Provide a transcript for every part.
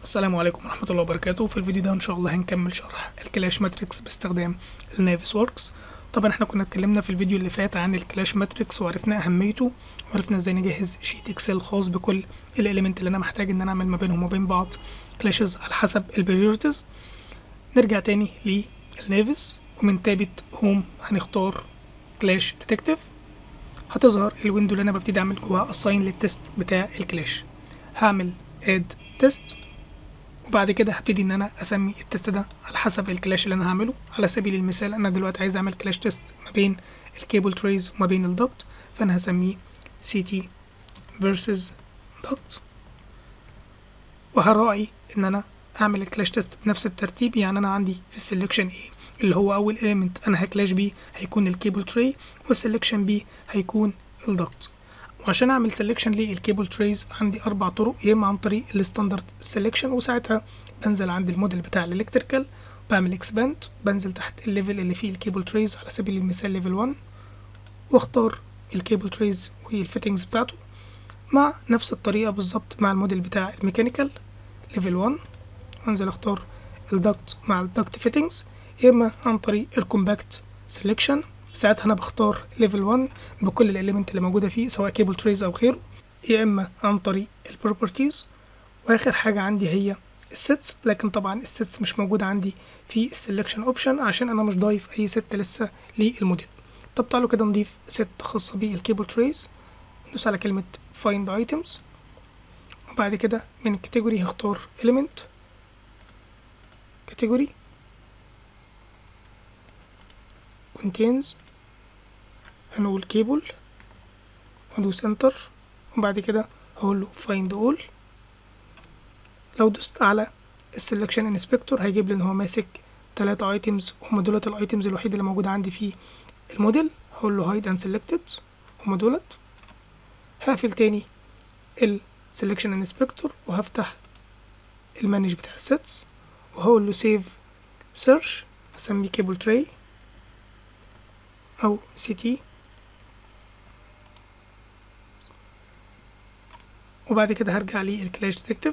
السلام عليكم ورحمة الله وبركاته في الفيديو ده ان شاء الله هنكمل شرح الكلاش ماتريكس باستخدام النافس ووركس طبعا احنا كنا اتكلمنا في الفيديو اللي فات عن الكلاش ماتريكس وعرفنا اهميته وعرفنا ازاي نجهز شيت اكسل خاص بكل الاليمنت اللي انا محتاج ان انا اعمل ما بينهم وبين بعض كلاشز على حسب البريورتيز نرجع تاني للنافس ومن تابة هوم هنختار كلاش ديتكتيف هتظهر الويندو اللي انا ببتدي اعمل جواها اساين للتست بتاع الكلاش هعمل اد تيست وبعد كده هبتدي ان انا اسمي التست ده على حسب الكلاش اللي انا هعمله على سبيل المثال انا دلوقتي عايز اعمل كلاش تيست ما بين الكيبل تريز وما بين الضغط فانا هسميه سي تي فيرسز ضغط وهراعي ان انا اعمل الكلاش تيست بنفس الترتيب يعني انا عندي في السلكشن ايه اللي هو اول ايليمنت انا هكلاش بيه هيكون الكيبل تري والسلكشن بي هيكون الضغط وعشان اعمل سelection للكيبل تريز عندي اربع طرق يا اما عن طريق الستاندرد سelection وساعتها بنزل عند الموديل بتاع الالكتريكال بعمل اكسباند بنزل تحت الليفل اللي فيه الكيبل تريز على سبيل المثال ليفل 1 واختار الكيبل تريز والفيتنجز بتاعته مع نفس الطريقة بالظبط مع الموديل بتاع الميكانيكال ليفل 1 وانزل اختار الدكت مع الدكت فيتنجز يا اما عن طريق الكومباكت سelection ساعتها انا بختار ليفل 1 بكل الاليمنت اللي موجوده فيه سواء كيبل تريز او غيره يا اما عن طريق البروبرتيز واخر حاجه عندي هي السيتس لكن طبعا السيتس مش موجوده عندي في السلكشن اوبشن عشان انا مش ضايف اي ست لسه للموديل طب تعالوا كده نضيف ست خاصه بالكيبل تريز ندوس على كلمه find items وبعد كده من الكاتيجوري هختار element كاتيجوري contains هنقول كيبل وادوس انتر وبعد كده هقول له find all لو دوست على السلكشن انسبكتور هيجيب لي ان هو ماسك تلاتة ايتمز هما دولت الايتمز الوحيدة اللي موجودة عندي في الموديل هقول له hide and selected هما دولت هقفل تاني السلكشن انسبكتور وهفتح المانج بتاع السيتس وهقول له save search هسميه كيبل تري او سي تي وبعد كده هرجع للكلاش ديتكتيف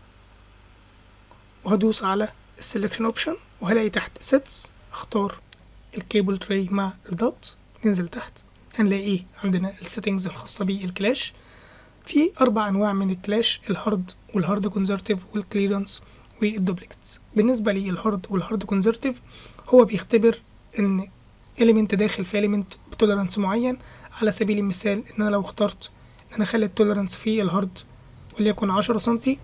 وهدوس على السلكشن اوبشن وهلاقي تحت سيتس اختار الكيبل تري مع الدوت ننزل تحت هنلاقي ايه عندنا السيتنجز الخاصه بالكلاش في اربع انواع من الكلاش الهارد والهارد كونزرتيف والكليرنس والدوبليكتس بالنسبه للهارد والهارد كونزرتيف هو بيختبر ان element داخل في element بتولرانس معين على سبيل المثال ان انا لو اخترت ان انا اخلي التولرانس في الهارد وليكن عشرة سنتي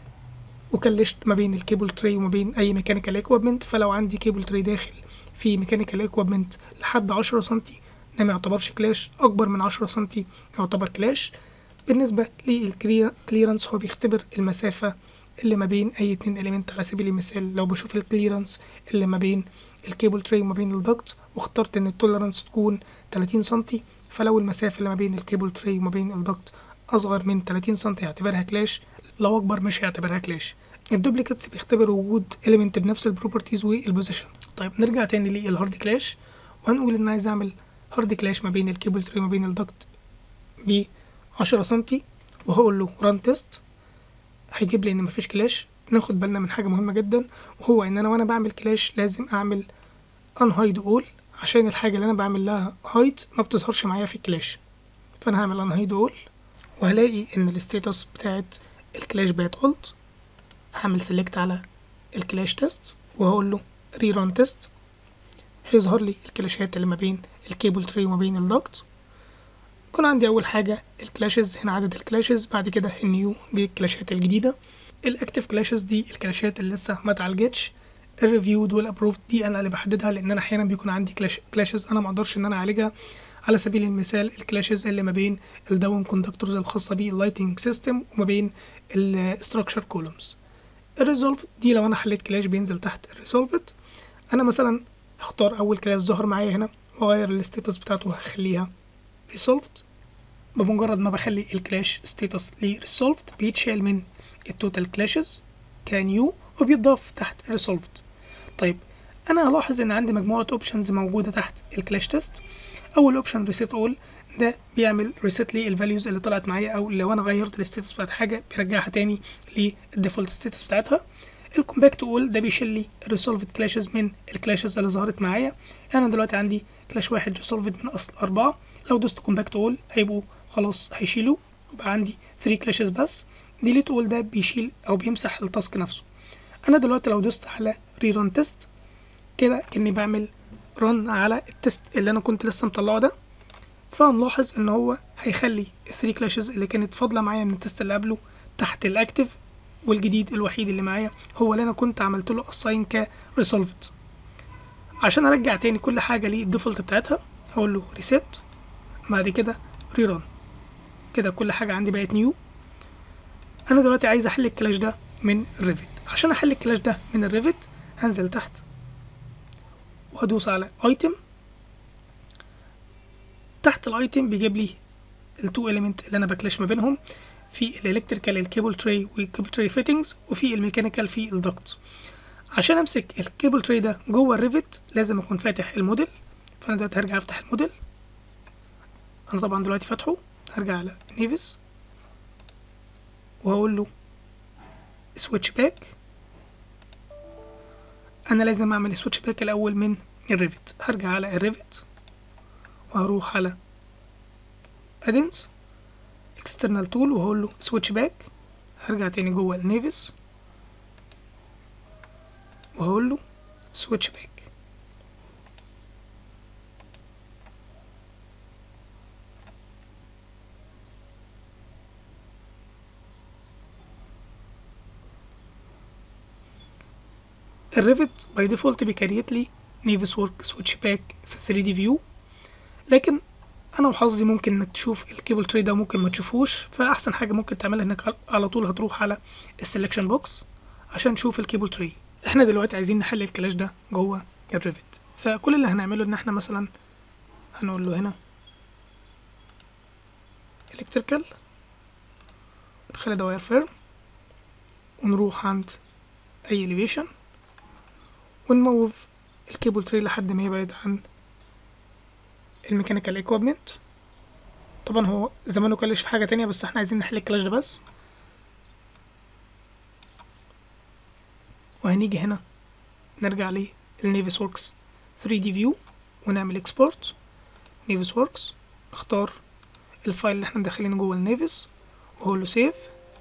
وكلشت ما بين الكيبل تري وما بين اي ميكانيكال اكويبمنت فلو عندي كيبل تري داخل في ميكانيكال اكويبمنت لحد عشرة سنتي ده ما يعتبرش كلاش اكبر من عشرة سنتي يعتبر كلاش بالنسبة للكليرنس هو بيختبر المسافة اللي ما بين اي اتنين اليمنت على سبيل المثال لو بشوف الكليرنس اللي ما بين الكيبل تري وما بين الدكت واخترت ان التولرانس تكون 30 سنتي فلو المسافة اللي ما بين الكيبل تري وما بين الدكت اصغر من 30 سنتي هيعتبرها كلاش لو اكبر مش هيعتبرها كلاش الدوبليكتس بيختبر وجود اليمنت بنفس البروبرتيز والبوزيشن طيب نرجع تاني للهارد كلاش وهنقول ان عايز اعمل هارد كلاش ما بين الكيبل تري وما بين الدكت ب 10 سنتي وهقول له ران تيست هيجيب لي ان مفيش كلاش ناخد بالنا من حاجة مهمة جدا وهو ان انا وانا بعمل كلاش لازم اعمل unhide all عشان الحاجة اللي انا بعمل لها hide ما بتظهرش معايا في الكلاش فانا هعمل unhide all وهلاقي ان الستاتس بتاعت الكلاش بقت alt هعمل select على الكلاش تيست وهقول له rerun تيست هيظهر لي الكلاشات اللي ما بين الكيبل تري وما بين الدكت يكون عندي اول حاجة الكلاشز هنا عدد الكلاشز بعد كده النيو دي الكلاشات الجديدة الاكتف كلاشز دي الكلاشات اللي لسه ما اتعالجتش الريفيود والابروفد دي انا اللي بحددها لان انا احيانا بيكون عندي كلاش كلاشز انا ما اقدرش ان انا اعالجها على سبيل المثال الكلاشز اللي ما بين الداون كوندكتورز الخاصه باللايتنج سيستم وما بين الستراكشر كولومز الريزولف دي لو انا حليت كلاش بينزل تحت الريزولفد انا مثلا هختار اول كلاش ظهر معايا هنا واغير الستاتس بتاعته هخليها ريسولفد بمجرد ما بخلي الكلاش ستاتس لريسولفد بيتشال من التوتال كلاشز كنيو وبيتضاف تحت ريسولفد طيب انا هلاحظ ان عندي مجموعه اوبشنز موجوده تحت الكلاش تيست اول اوبشن ريسيت اول ده بيعمل ريسيت للفاليوز اللي طلعت معايا او لو انا غيرت الستاتس بتاعت حاجه بيرجعها تاني للديفولت ستاتس بتاعتها الكومباكت اول ده بيشيل لي الريسولفد كلاشز من الكلاشز اللي ظهرت معايا يعني انا دلوقتي عندي كلاش واحد ريسولفد من اصل اربعه لو دوست كومباكت اول هيبقوا خلاص هيشيلوا يبقى عندي 3 كلاشز بس ديليت اول ده بيشيل او بيمسح التاسك نفسه انا دلوقتي لو دوست على ري ران تيست كده كاني بعمل رن على التست اللي انا كنت لسه مطلعه ده فهنلاحظ ان هو هيخلي الثري كلاشز اللي كانت فاضله معايا من التست اللي قبله تحت الاكتف والجديد الوحيد اللي معايا هو اللي انا كنت عملت له اساين كريسولفد عشان ارجع تاني كل حاجه للديفولت بتاعتها هقول له ريسيت بعد كده ريران كده كل حاجه عندي بقت نيو انا دلوقتي عايز احل الكلاش ده من الريفت عشان احل الكلاش ده من الريفت هنزل تحت وهدوس على ايتم تحت الايتم بيجيب لي التو اليمنت اللي انا بكلاش ما بينهم في الالكتريكال الكيبل تري والكيبل تري فيتنجز وفي الميكانيكال في الدكت عشان امسك الكيبل تري ده جوه الريفت لازم اكون فاتح الموديل فانا دلوقتي هرجع افتح الموديل انا طبعا دلوقتي فاتحه هرجع على نيفس وهقول له سويتش باك انا لازم اعمل سويتش باك الاول من الريفت هرجع على الريفت وهروح على ادنس اكسترنال تول وهقول له سويتش باك هرجع تاني جوه النيفس وهقول له سويتش باك الريفت باي ديفولت بيكريت لي نيفس ورك سويتش باك في 3 دي فيو لكن انا وحظي ممكن انك تشوف الكيبل تري ده ممكن ما تشوفوش فاحسن حاجه ممكن تعملها انك على طول هتروح على السلكشن بوكس عشان تشوف الكيبل تري احنا دلوقتي عايزين نحل الكلاش ده جوه الريفت فكل اللي هنعمله ان احنا مثلا هنقول له هنا الكتريكال نخلي ده واير فيرم ونروح عند اي elevation ونموف الكيبل تري لحد ما يبعد عن الميكانيكال ايكويبمنت طبعا هو زمانه كلش في حاجه تانية بس احنا عايزين نحل الكلاش ده بس وهنيجي هنا نرجع للنيفس وركس 3 دي فيو ونعمل اكسبورت نيفس وركس نختار الفايل اللي احنا مدخلينه جوه النيفس وهقول له سيف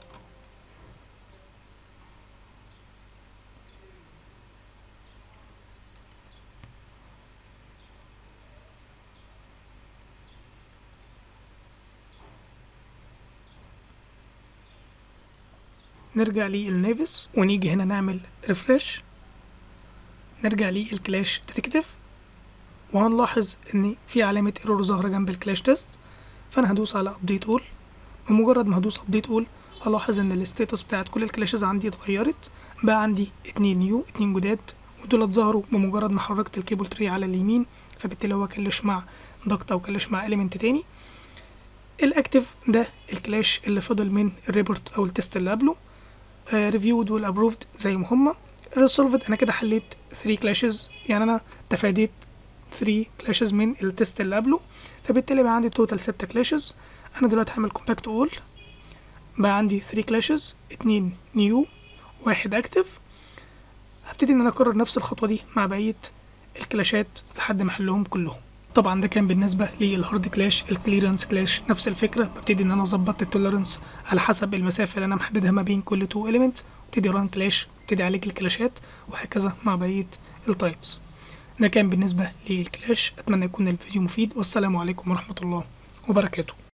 نرجع للنيفس ونيجي هنا نعمل ريفرش نرجع للكلاش ديتكتيف وهنلاحظ ان في علامة ايرور ظاهرة جنب الكلاش تيست فانا هدوس على ابديت اول بمجرد ما هدوس ابديت اول هلاحظ ان الستاتس بتاعت كل الكلاشز عندي اتغيرت بقى عندي اتنين نيو اتنين جداد ودول ظهروا بمجرد ما حركت الكيبل تري على اليمين فبالتالي هو كلش مع ضغط او كلش مع اليمنت تاني الاكتف ده الكلاش اللي فضل من الريبورت او التست اللي قبله ريفيود والابروفد زي ما هما الريسولفد انا كده حليت 3 كلاشز يعني انا تفاديت 3 كلاشز من التست اللي قبله فبالتالي بقى عندي توتال 6 كلاشز انا دلوقتي هعمل كومباكت اول بقى عندي 3 كلاشز 2 نيو واحد اكتف هبتدي ان انا اكرر نفس الخطوه دي مع بقيه الكلاشات لحد ما احلهم كلهم طبعا ده كان بالنسبه للهارد كلاش الكليرنس كلاش نفس الفكره ببتدي ان انا اظبط التوليرنس على حسب المسافه اللي انا محددها ما بين كل تو اليمنت وابتدي ران كلاش وابتدي اعالج الكلاشات وهكذا مع بقيه التايبس ده كان بالنسبه للكلاش اتمنى يكون الفيديو مفيد والسلام عليكم ورحمه الله وبركاته